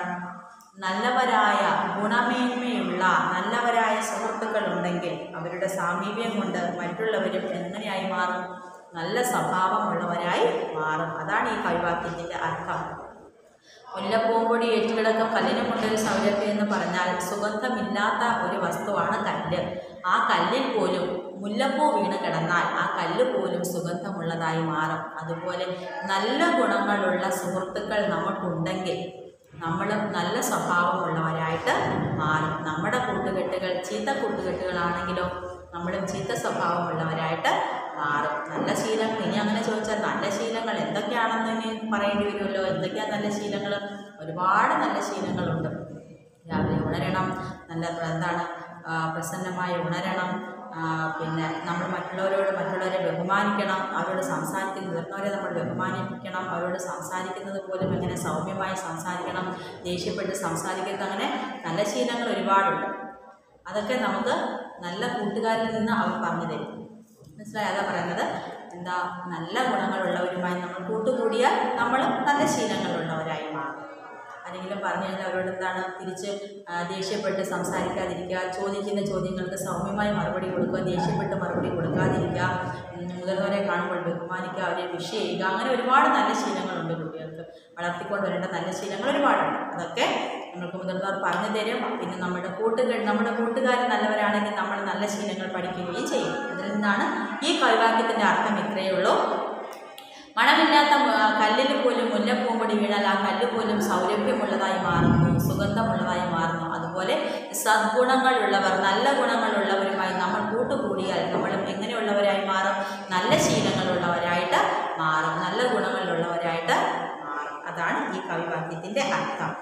Speaker 1: നല്ലവരായ ഗുണമേന്മയുള്ള നല്ലവരായ സുഹൃത്തുക്കൾ ഉണ്ടെങ്കിൽ അവരുടെ സാമീപ്യം കൊണ്ട് മറ്റുള്ളവരും എങ്ങനെയായി മാറും നല്ല സ്വഭാവമുള്ളവരായി മാറും അതാണ് ഈ കവിവാക്യത്തിൻ്റെ അർത്ഥം മുല്ലപ്പൂമ്പൊടി ഏറ്റുകിടക്കം കല്ലിനെ കൊണ്ടൊരു സൗരഭ്യം എന്ന് പറഞ്ഞാൽ സുഗന്ധമില്ലാത്ത ഒരു വസ്തുവാണ് കല്ല് ആ കല്ലിൽ പോലും മുല്ലപ്പൂ വീണ് കിടന്നാൽ ആ കല്ല് പോലും സുഗന്ധമുള്ളതായി മാറും അതുപോലെ നല്ല ഗുണങ്ങളുള്ള സുഹൃത്തുക്കൾ നമുക്കുണ്ടെങ്കിൽ നമ്മളും നല്ല സ്വഭാവമുള്ളവരായിട്ട് മാറും നമ്മുടെ കൂട്ടുകെട്ടുകൾ ചീത്ത കൂട്ടുകെട്ടുകളാണെങ്കിലോ നമ്മളും ചീത്ത സ്വഭാവമുള്ളവരായിട്ട് മാറും നല്ല ശീലങ്ങൾ ഇനി അങ്ങനെ ചോദിച്ചാൽ നല്ല ശീലങ്ങൾ എന്തൊക്കെയാണെന്ന് ഇനി പറയേണ്ടി വരുമല്ലോ എന്തൊക്കെയാണ് നല്ല ശീലങ്ങൾ ഒരുപാട് നല്ല ശീലങ്ങളുണ്ട് രാവിലെ ഉണരണം നല്ല എന്താണ് ആ, പ്രസന്നമായി ഉണരണം ആ, പിന്നെ നമ്മൾ മറ്റുള്ളവരോട് മറ്റുള്ളവരെ ബഹുമാനിക്കണം അവരോട് സംസാരിക്കുന്ന മുതിർന്നവരെ നമ്മൾ ബഹുമാനിക്കണം അവരോട് സംസാരിക്കുന്നത് പോലും എങ്ങനെ സൗമ്യമായി സംസാരിക്കണം ദേഷ്യപ്പെട്ട് സംസാരിക്കരുത് അങ്ങനെ നല്ല ശീലങ്ങൾ ഒരുപാടുണ്ട് അതൊക്കെ നമുക്ക് നല്ല കൂട്ടുകാരിൽ നിന്ന് അവർ പറഞ്ഞു തരും മനസ്സിലായി അതാ പറയുന്നത് എന്താ നല്ല ഗുണങ്ങളുള്ളവരുമായി നമ്മൾ കൂട്ടുകൂടിയാൽ നമ്മളും നല്ല ശീലങ്ങളുള്ളവരായി മാറും ആരെങ്കിലും പറഞ്ഞു കഴിഞ്ഞാൽ അവരോട് എന്താണ് തിരിച്ച് ആ, ദേഷ്യപ്പെട്ട് സംസാരിക്കാതിരിക്കുക ചോദിക്കുന്ന ചോദ്യങ്ങൾക്ക് സൗമ്യമായി മറുപടി കൊടുക്കുക ദേഷ്യപ്പെട്ട് മറുപടി കൊടുക്കാതിരിക്കുക ഉം, മുതിർന്നവരെ കാണുമ്പോൾ ബഹുമാനിക്കുക അവരെ വിഷ് ചെയ്യുക അങ്ങനെ ഒരുപാട് നല്ല ശീലങ്ങളുണ്ട് കുട്ടികൾക്ക് വളർത്തിക്കൊണ്ട് വരേണ്ട നല്ല ശീലങ്ങൾ ഒരുപാടുണ്ട് അതൊക്കെ നമുക്ക് മുതിർന്നവർ പറഞ്ഞു തരും പിന്നെ നമ്മുടെ കൂട്ടുകൾ നമ്മുടെ കൂട്ടുകാർ നല്ലവരാണെങ്കിൽ നമ്മൾ നല്ല ശീലങ്ങൾ പഠിക്കുകയും ചെയ്യും അതിൽ നിന്നാണ് ഈ കവിവാക്യത്തിൻ്റെ അർത്ഥം ഇത്രയേ ഉള്ളൂ മണമില്ലാത്ത മ- കല്ലിൽ പോലും മുല്ലപ്പൂമ്പൊടി വീണാൽ ആ കല്ല് പോലും സൗരഭ്യമുള്ളതായി മാറുന്നു സുഗന്ധമുള്ളതായി മാറുന്നു അതുപോലെ സദ്ഗുണങ്ങളുള്ളവർ നല്ല ഗുണങ്ങളുള്ളവരുമായി നമ്മൾ കൂട്ടുകൂടിയാൽ നമ്മളും എങ്ങനെയുള്ളവരായി മാറും നല്ല ശീലങ്ങളുള്ളവരായിട്ട് മാറും നല്ല ഗുണങ്ങളുള്ളവരായിട്ട് മാറും അതാണ് ഈ കവിവാക്യത്തിൻ്റെ അർത്ഥം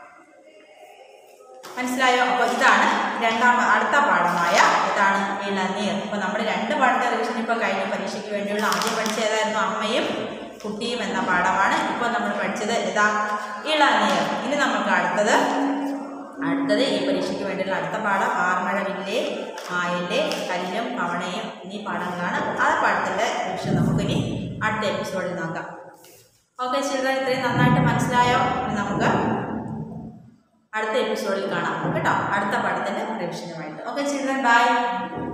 Speaker 1: മനസ്സിലായോ അപ്പോൾ ഇതാണ് രണ്ടാം അടുത്ത പാഠമായ ഇതാണ് ഇളനീർ ഇപ്പോൾ നമ്മൾ രണ്ട് പാഠത്തെ റിവിഷൻ ഇപ്പോൾ കഴിഞ്ഞ പരീക്ഷയ്ക്ക് വേണ്ടിയുള്ള ആദ്യം പഠിച്ച ഏതായിരുന്നു അമ്മയും കുട്ടിയും എന്ന പാഠമാണ് ഇപ്പോൾ നമ്മൾ പഠിച്ചത് ഇതാ ഇളനീർ ഇനി നമുക്ക് അടുത്തത് അടുത്തത് ഈ പരീക്ഷയ്ക്ക് വേണ്ടിയുള്ള അടുത്ത പാഠം ആർമഴവില്ലേ മായല്ലേ കല്ലും കവണയും എന്നീ പാഠങ്ങളാണ് ആ പാഠത്തിൻ്റെ റിവിഷൻ നമുക്കിനി അടുത്ത എപ്പിസോഡിൽ നോക്കാം ഓക്കെ ചിൽഡ്രൻ ഇത്രയും നന്നായിട്ട് മനസ്സിലായോ ഇനി നമുക്ക് അടുത്ത എപ്പിസോഡിൽ കാണാം കേട്ടോ അടുത്ത പാഠത്തിൻ്റെ റിവിഷനുമായിട്ട് ഓക്കെ ചിൽഡ്രൻ ബൈ